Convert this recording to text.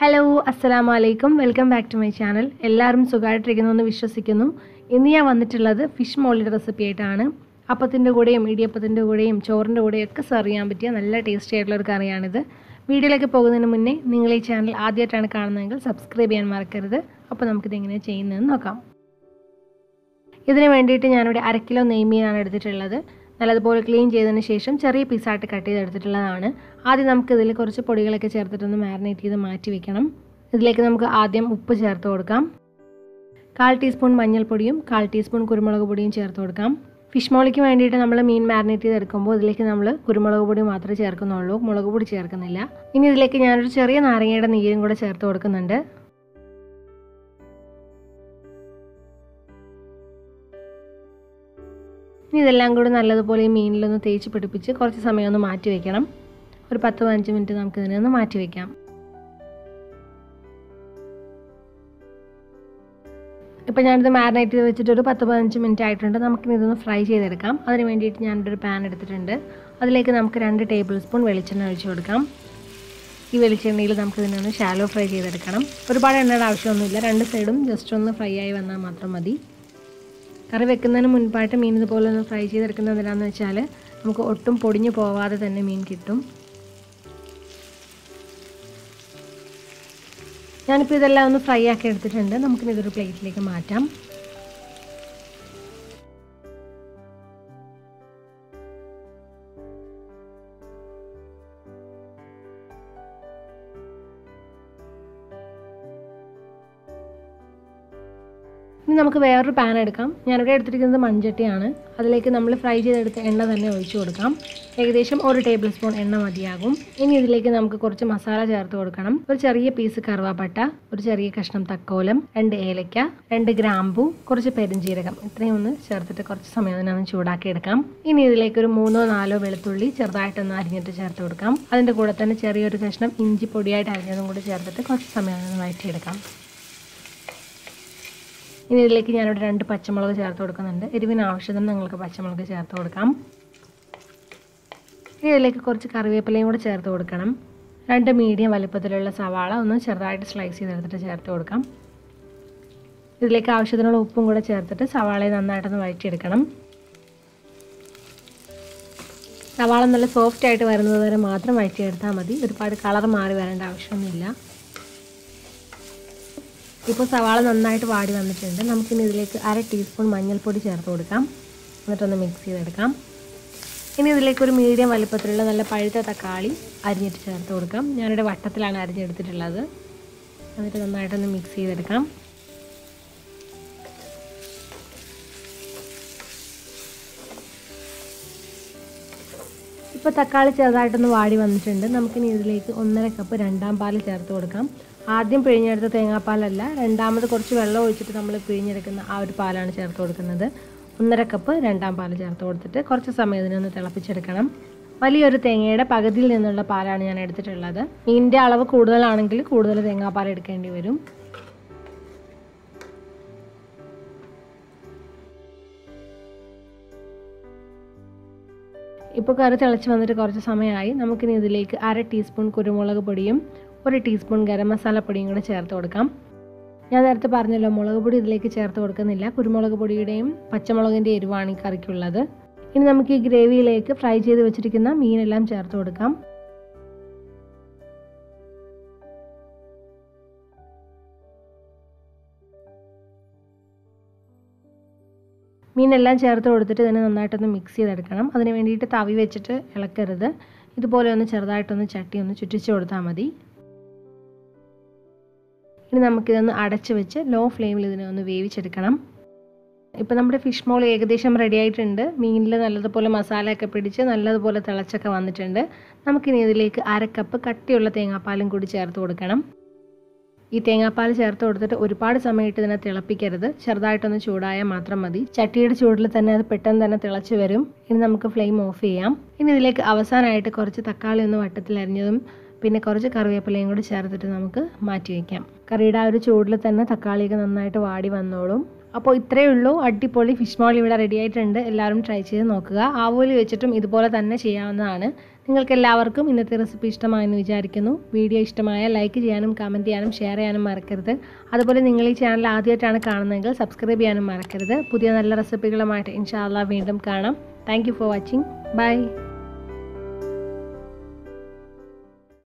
hello അസ്സലാമു അലൈക്കും welcome back to my channel എല്ലാവരും സുഖമായിട്ടിരിക്കുന്നു എന്ന് വിശ്വസിക്കുന്നു ഇന്ന് ഞാൻ വന്നിട്ടുള്ളത് ഫിഷ് മോളിയുടെ റെസിപ്പി ആയിട്ടാണ് അപ്പത്തിൻ്റെ കൂടെയും ഇടിയപ്പത്തിൻ്റെ കൂടെയും ചോറിൻ്റെ കൂടെയും ഒക്കെ സെർവ് ചെയ്യാൻ പറ്റിയ നല്ല ടേസ്റ്റി ആയിട്ടുള്ള ഒരു കറിയാണിത് വീഡിയോയിലേക്ക് പോകുന്നതിന് മുന്നേ നിങ്ങൾ ഈ ചാനൽ ആദ്യമായിട്ടാണ് കാണുന്നതെങ്കിൽ സബ്സ്ക്രൈബ് ചെയ്യാൻ മറക്കരുത് അപ്പോൾ നമുക്കിത് എങ്ങനെയാണ് ചെയ്യുന്നതെന്ന് നോക്കാം ഇതിന് വേണ്ടിയിട്ട് ഞാനിവിടെ അര കിലോ നെയ്മീനാണ് എടുത്തിട്ടുള്ളത് നല്ലതുപോലെ ക്ലീൻ ചെയ്തതിന് ശേഷം ചെറിയ പീസായിട്ട് കട്ട് ചെയ്തെടുത്തിട്ടുള്ളതാണ് ആദ്യം നമുക്ക് ഇതിൽ കുറച്ച് പൊടികളൊക്കെ ചേർത്തിട്ടൊന്ന് മാരിനേറ്റ് ചെയ്ത് മാറ്റി വെക്കണം ഇതിലേക്ക് നമുക്ക് ആദ്യം ഉപ്പ് ചേർത്ത് കൊടുക്കാം കാൽ ടീസ്പൂൺ മഞ്ഞൾപ്പൊടിയും കാൽ ടീസ്പൂൺ കുരുമുളക് പൊടിയും ചേർത്ത് കൊടുക്കാം ഫിഷ് മോളിക്ക് വേണ്ടിയിട്ട് നമ്മൾ മീൻ മാരിനേറ്റ് ചെയ്തെടുക്കുമ്പോൾ ഇതിലേക്ക് നമ്മൾ കുരുമുളക് പൊടി മാത്രമേ ചേർക്കുന്നുള്ളൂ മുളക് പൊടി ചേർക്കുന്നില്ല ഇനി ഇതിലേക്ക് ഞാനൊരു ചെറിയ നാരങ്ങയുടെ നീരും കൂടെ ചേർത്ത് കൊടുക്കുന്നുണ്ട് ഇനി ഇതെല്ലാം കൂടി നല്ലതുപോലെ ഈ മീനിലൊന്ന് തേച്ച് പിടിപ്പിച്ച് കുറച്ച് സമയം ഒന്ന് മാറ്റി വെക്കണം ഒരു പത്ത് പതിനഞ്ച് മിനിറ്റ് നമുക്ക് ഇതിനെ ഒന്ന് മാറ്റി വെക്കാം ഇപ്പോൾ ഞാനിത് മാരിനേറ്റ് ചെയ്ത് വെച്ചിട്ട് ഒരു പത്ത് പതിനഞ്ച് മിനിറ്റ് ആയിട്ടുണ്ട് നമുക്കിനി ഇതൊന്ന് ഫ്രൈ ചെയ്തെടുക്കാം അതിന് വേണ്ടിയിട്ട് ഞാനൊരു പാൻ എടുത്തിട്ടുണ്ട് അതിലേക്ക് നമുക്ക് രണ്ട് ടേബിൾ സ്പൂൺ വെളിച്ചെണ്ണ ഒഴിച്ച് കൊടുക്കാം ഈ വെളിച്ചെണ്ണയിൽ നമുക്ക് ഇതിനൊന്ന് ഷാലോ ഫ്രൈ ചെയ്തെടുക്കണം ഒരുപാട് എണ്ണയുടെ ആവശ്യമൊന്നുമില്ല രണ്ട് സൈഡും ജസ്റ്റ് ഒന്ന് ഫ്രൈ ആയി വന്നാൽ മാത്രം മതി കറി വെക്കുന്നതിന് മുൻപായിട്ട് മീൻ ഇതുപോലെ ഒന്ന് ഫ്രൈ ചെയ്തെടുക്കുന്നത് എന്തിനാണെന്ന് വെച്ചാൽ നമുക്ക് ഒട്ടും പൊടിഞ്ഞു പോവാതെ തന്നെ മീൻ കിട്ടും ഞാനിപ്പോൾ ഇതെല്ലാം ഒന്ന് ഫ്രൈ ആക്കി എടുത്തിട്ടുണ്ട് നമുക്കിനി ഇതൊരു പ്ലേറ്റിലേക്ക് മാറ്റാം ഇനി നമുക്ക് വേറൊരു പാൻ എടുക്കാം ഞാനിവിടെ എടുത്തിരിക്കുന്നത് മൺചട്ടിയാണ് അതിലേക്ക് നമ്മൾ ഫ്രൈ ചെയ്തെടുത്ത എണ്ണ തന്നെ ഒഴിച്ചു കൊടുക്കാം ഏകദേശം ഒരു ടേബിൾ സ്പൂൺ എണ്ണ മതിയാകും ഇനി ഇതിലേക്ക് നമുക്ക് കുറച്ച് മസാല ചേർത്ത് കൊടുക്കണം ഒരു ചെറിയ പീസ് കറുവാപ്പട്ട ഒരു ചെറിയ കഷ്ണം തക്കോലം രണ്ട് ഏലക്ക രണ്ട് ഗ്രാമ്പു കുറച്ച് പെരിഞ്ചീരകം ഇത്രയും ഒന്ന് ചേർത്തിട്ട് കുറച്ച് സമയം അതിനൊന്ന് ചൂടാക്കി എടുക്കാം ഇനി ഇതിലേക്ക് ഒരു മൂന്നോ നാലോ വെളുത്തുള്ളി ചെറുതായിട്ടൊന്ന് അരിഞ്ഞിട്ട് ചേർത്ത് കൊടുക്കാം അതിൻ്റെ കൂടെ തന്നെ ചെറിയൊരു കഷ്ണം ഇഞ്ചി പൊടിയായിട്ട് അരിഞ്ഞതും കൂടി ചേർത്തിട്ട് കുറച്ച് സമയം ഒന്ന് വഴറ്റിയെടുക്കാം ഇനി ഇതിലേക്ക് ഞാനിവിടെ രണ്ട് പച്ചമുളക് ചേർത്ത് കൊടുക്കുന്നുണ്ട് എരിവിന് ആവശ്യത്തിന് നിങ്ങൾക്ക് പച്ചമുളക് ചേർത്ത് കൊടുക്കാം ഇനി ഇതിലേക്ക് കുറച്ച് കറിവേപ്പിലയും കൂടെ ചേർത്ത് കൊടുക്കണം രണ്ട് മീഡിയം വലിപ്പത്തിലുള്ള സവാള ഒന്ന് ചെറുതായിട്ട് സ്ലൈസ് ചെയ്തെടുത്തിട്ട് ചേർത്ത് കൊടുക്കാം ഇതിലേക്ക് ആവശ്യത്തിനുള്ള ഉപ്പും കൂടെ ചേർത്തിട്ട് സവാളയെ നന്നായിട്ടൊന്ന് വഴറ്റിയെടുക്കണം സവാള നല്ല സോഫ്റ്റ് ആയിട്ട് വരുന്നത് വരെ മാത്രം വഴറ്റിയെടുത്താൽ മതി ഒരുപാട് കളർ മാറി വരേണ്ട ആവശ്യമൊന്നുമില്ല ഇപ്പോൾ സവാള നന്നായിട്ട് വാടി വന്നിട്ടുണ്ട് നമുക്കിനി ഇതിലേക്ക് അര ടീസ്പൂൺ മഞ്ഞൾപ്പൊടി ചേർത്ത് കൊടുക്കാം എന്നിട്ടൊന്ന് മിക്സ് ചെയ്തെടുക്കാം ഇനി ഇതിലേക്ക് ഒരു മീഡിയം വലിപ്പത്തിലുള്ള നല്ല പഴുത്ത തക്കാളി അരിഞ്ഞിട്ട് ചേർത്ത് കൊടുക്കാം ഞാനിവിടെ വട്ടത്തിലാണ് അരിഞ്ഞെടുത്തിട്ടുള്ളത് എന്നിട്ട് നന്നായിട്ടൊന്ന് മിക്സ് ചെയ്തെടുക്കാം ഇപ്പോൾ തക്കാളി ചെറുതായിട്ടൊന്ന് വാടി വന്നിട്ടുണ്ട് നമുക്കിനി ഇതിലേക്ക് ഒന്നര കപ്പ് രണ്ടാം പാൽ ചേർത്ത് കൊടുക്കാം ആദ്യം പിഴിഞ്ഞെടുത്ത തേങ്ങാപ്പാലല്ല രണ്ടാമത് കുറച്ച് വെള്ളം ഒഴിച്ചിട്ട് നമ്മൾ പിഴിഞ്ഞെടുക്കുന്ന ആ ഒരു പാലാണ് ചേർത്ത് കൊടുക്കുന്നത് ഒന്നര കപ്പ് രണ്ടാം പാൽ ചേർത്ത് കൊടുത്തിട്ട് കുറച്ച് സമയം ഇതിനൊന്ന് തിളപ്പിച്ചെടുക്കണം വലിയൊരു തേങ്ങയുടെ പകുതിയിൽ നിന്നുള്ള പാലാണ് ഞാൻ എടുത്തിട്ടുള്ളത് മീനിൻ്റെ അളവ് കൂടുതലാണെങ്കിൽ കൂടുതൽ തേങ്ങാപ്പാൽ എടുക്കേണ്ടി വരും ഇപ്പോൾ കറി തിളച്ച് വന്നിട്ട് കുറച്ച് സമയമായി നമുക്കിനി ഇതിലേക്ക് അര ടീസ്പൂൺ കുരുമുളക് പൊടിയും ഒരു ടീസ്പൂൺ ഗരം മസാല പൊടിയും കൂടെ ചേർത്ത് കൊടുക്കാം ഞാൻ നേരത്തെ പറഞ്ഞല്ലോ മുളക് പൊടി ഇതിലേക്ക് ചേർത്ത് കൊടുക്കുന്നില്ല കുരുമുളക് പൊടിയുടെയും പച്ചമുളകിൻ്റെ എരിവാണ് ഈ കറിക്കുള്ളത് ഇനി നമുക്ക് ഈ ഗ്രേവിയിലേക്ക് ഫ്രൈ ചെയ്ത് വെച്ചിരിക്കുന്ന മീനെല്ലാം ചേർത്ത് കൊടുക്കാം മീനെല്ലാം ചേർത്ത് കൊടുത്തിട്ട് ഇതിനെ നന്നായിട്ടൊന്ന് മിക്സ് ചെയ്തെടുക്കണം അതിന് വേണ്ടിയിട്ട് തവി വെച്ചിട്ട് ഇളക്കരുത് ഇതുപോലെ ഒന്ന് ചെറുതായിട്ടൊന്ന് ചട്ടി ഒന്ന് ചുറ്റിച്ച് കൊടുത്താൽ മതി ഇനി നമുക്കിതൊന്ന് അടച്ച് വെച്ച് ലോ ഫ്ലെയിമിൽ ഇതിനെ ഒന്ന് വേവിച്ചെടുക്കണം ഇപ്പോൾ നമ്മുടെ ഫിഷ് മോൾ ഏകദേശം റെഡി ആയിട്ടുണ്ട് മീനിൽ നല്ലതുപോലെ മസാലയൊക്കെ പിടിച്ച് നല്ലതുപോലെ തിളച്ചൊക്കെ വന്നിട്ടുണ്ട് നമുക്കിനി ഇതിലേക്ക് അര കപ്പ് കട്ടിയുള്ള തേങ്ങാപ്പാലും കൂടി ചേർത്ത് കൊടുക്കണം ഈ തേങ്ങാപ്പാൽ ചേർത്ത് കൊടുത്തിട്ട് ഒരുപാട് സമയത്ത് ഇതിനെ തിളപ്പിക്കരുത് ചെറുതായിട്ടൊന്ന് ചൂടായാൽ മാത്രം മതി ചട്ടിയുടെ ചൂടിൽ തന്നെ അത് പെട്ടെന്ന് തന്നെ തിളച്ച് വരും ഇനി നമുക്ക് ഫ്ലെയിം ഓഫ് ചെയ്യാം ഇനി ഇതിലേക്ക് അവസാനമായിട്ട് കുറച്ച് തക്കാളി ഒന്ന് വട്ടത്തിൽ അരിഞ്ഞതും പിന്നെ കുറച്ച് കറിവേപ്പിലയും കൂടി ചേർത്തിട്ട് നമുക്ക് മാറ്റി വയ്ക്കാം കറിയുടെ ആ ഒരു ചൂടിൽ തന്നെ തക്കാളിയൊക്കെ നന്നായിട്ട് വാടി വന്നോളും അപ്പോൾ ഇത്രയേ ഉള്ളൂ അടിപൊളി ഫിഷ് മോൾ ഇവിടെ റെഡി ആയിട്ടുണ്ട് എല്ലാവരും ട്രൈ ചെയ്ത് നോക്കുക ആവോലി വെച്ചിട്ടും ഇതുപോലെ തന്നെ ചെയ്യാവുന്നതാണ് നിങ്ങൾക്ക് എല്ലാവർക്കും ഇന്നത്തെ റെസിപ്പി ഇഷ്ടമായെന്ന് വിചാരിക്കുന്നു വീഡിയോ ഇഷ്ടമായ ലൈക്ക് ചെയ്യാനും കമൻറ്റ് ചെയ്യാനും ഷെയർ ചെയ്യാനും മറക്കരുത് അതുപോലെ നിങ്ങൾ ഈ ചാനൽ ആദ്യമായിട്ടാണ് കാണുന്നതെങ്കിൽ സബ്സ്ക്രൈബ് ചെയ്യാനും മറക്കരുത് പുതിയ നല്ല റെസിപ്പികളുമായിട്ട് ഇൻഷാല്ല വീണ്ടും കാണാം താങ്ക് ഫോർ വാച്ചിങ് ബൈ